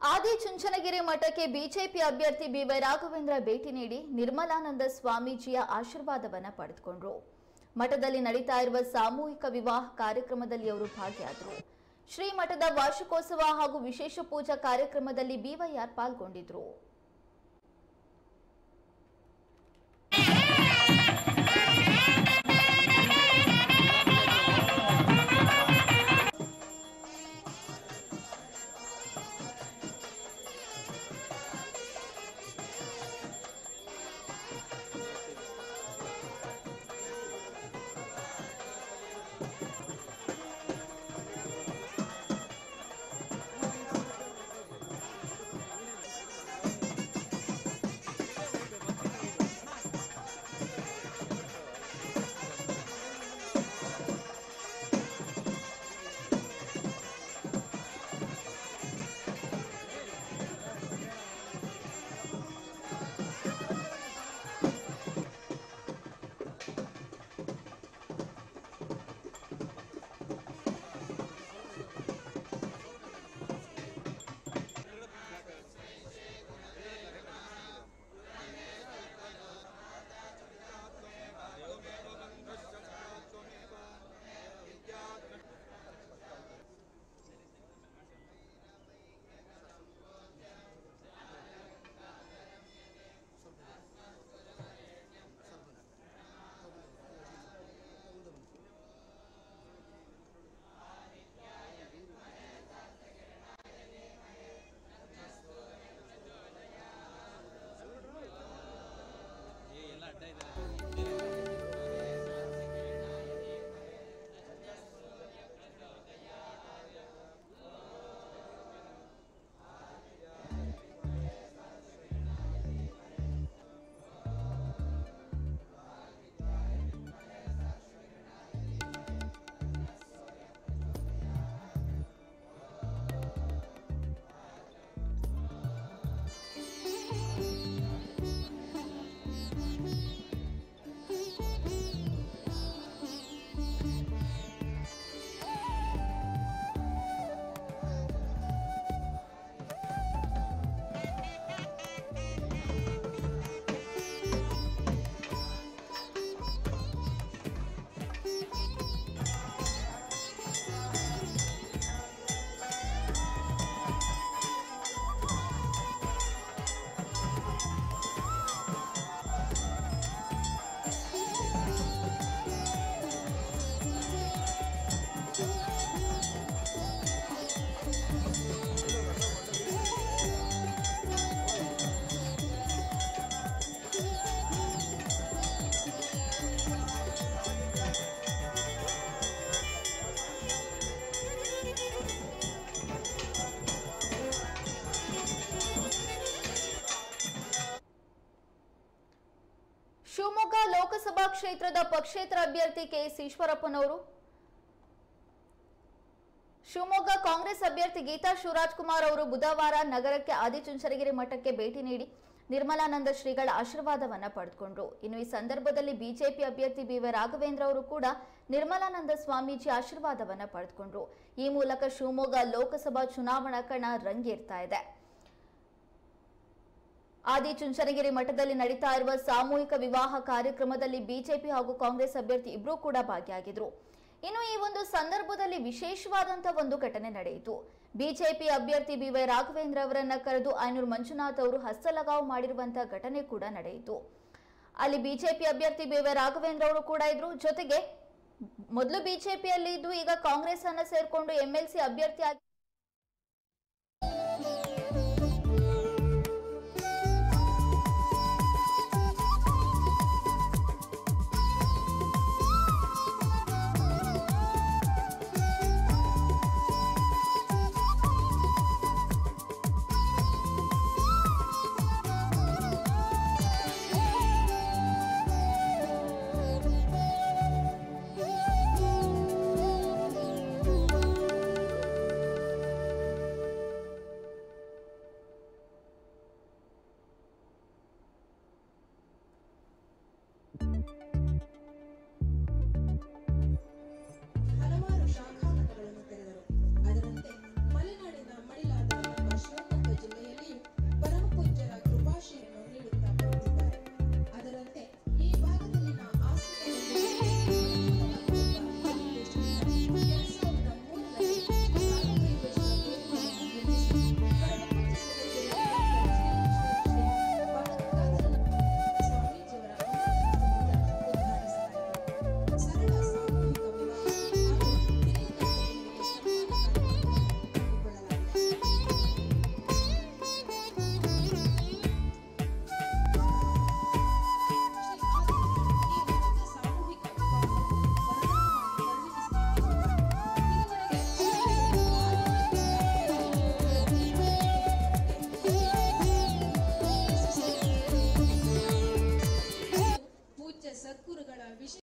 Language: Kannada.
ಆದಿ ಚುಂಚನಗಿರಿ ಮಠಕ್ಕೆ ಬಿಜೆಪಿ ಅಭ್ಯರ್ಥಿ ಬಿವೈ ರಾಘವೇಂದ್ರ ಭೇಟಿ ನೀಡಿ ನಿರ್ಮಲಾನಂದ ಸ್ವಾಮೀಜಿಯ ಆಶೀರ್ವಾದವನ್ನ ಪಡೆದುಕೊಂಡ್ರು ಮಠದಲ್ಲಿ ನಡೀತಾ ಇರುವ ಸಾಮೂಹಿಕ ವಿವಾಹ ಕಾರ್ಯಕ್ರಮದಲ್ಲಿ ಅವರು ಭಾಗಿಯಾದರು ಶ್ರೀಮಠದ ವಾರ್ಷಿಕೋತ್ಸವ ಹಾಗೂ ವಿಶೇಷ ಪೂಜಾ ಕಾರ್ಯಕ್ರಮದಲ್ಲಿ ಬಿವೈಆರ್ ಪಾಲ್ಗೊಂಡಿದ್ರು ಶಿವಮೊಗ್ಗ ಲೋಕಸಭಾ ಕ್ಷೇತ್ರದ ಪಕ್ಷೇತರ ಅಭ್ಯರ್ಥಿ ಕೆಎಸ್ ಈಶ್ವರಪ್ಪನವರು ಶಿವಮೊಗ್ಗ ಕಾಂಗ್ರೆಸ್ ಅಭ್ಯರ್ಥಿ ಗೀತಾ ಶಿವರಾಜ್ ಕುಮಾರ್ ಅವರು ಬುಧವಾರ ನಗರಕ್ಕೆ ಆದಿಚುಂಚನಗಿರಿ ಮಠಕ್ಕೆ ಭೇಟಿ ನೀಡಿ ನಿರ್ಮಲಾನಂದ ಶ್ರೀಗಳ ಆಶೀರ್ವಾದವನ್ನ ಪಡೆದುಕೊಂಡ್ರು ಇನ್ನು ಈ ಸಂದರ್ಭದಲ್ಲಿ ಬಿಜೆಪಿ ಅಭ್ಯರ್ಥಿ ಬಿ ವೈ ರಾಘವೇಂದ್ರ ಅವರು ಕೂಡ ನಿರ್ಮಲಾನಂದ ಸ್ವಾಮೀಜಿ ಆಶೀರ್ವಾದವನ್ನ ಪಡೆದುಕೊಂಡ್ರು ಈ ಮೂಲಕ ಶಿವಮೊಗ್ಗ ಲೋಕಸಭಾ ಚುನಾವಣಾ ಕಣ ರಂಗೇರ್ತಾ ಇದೆ ಆದಿ ಚುಂಚನಗಿರಿ ಮಠದಲ್ಲಿ ನಡೀತಾ ಇರುವ ಸಾಮೂಹಿಕ ವಿವಾಹ ಕಾರ್ಯಕ್ರಮದಲ್ಲಿ ಬಿಜೆಪಿ ಹಾಗೂ ಕಾಂಗ್ರೆಸ್ ಅಭ್ಯರ್ಥಿ ಇಬ್ಬರೂ ಕೂಡ ಭಾಗಿಯಾಗಿದ್ರು ಇನ್ನು ಈ ಒಂದು ಸಂದರ್ಭದಲ್ಲಿ ವಿಶೇಷವಾದಂತಹ ಒಂದು ಘಟನೆ ನಡೆಯಿತು ಬಿಜೆಪಿ ಅಭ್ಯರ್ಥಿ ಬಿ ವೈ ರಾಘವೇಂದ್ರ ಅವರನ್ನ ಕರೆದು ಐನೂರು ಮಂಜುನಾಥ್ ಅವರು ಹಸ್ತಲಗಾವ್ ಮಾಡಿರುವಂತಹ ಘಟನೆ ಕೂಡ ನಡೆಯಿತು ಅಲ್ಲಿ ಬಿಜೆಪಿ ಅಭ್ಯರ್ಥಿ ಬಿ ವೈ ರಾಘವೇಂದ್ರ ಅವರು ಕೂಡ ಇದ್ರು ಜೊತೆಗೆ ಮೊದಲು ಬಿಜೆಪಿಯಲ್ಲಿ ಇದ್ದು ಈಗ ಕಾಂಗ್ರೆಸ್ ಅನ್ನ ಸೇರ್ಕೊಂಡು ಎಂಎಲ್ಸಿ ಅಭ್ಯರ್ಥಿ ಆಗಿ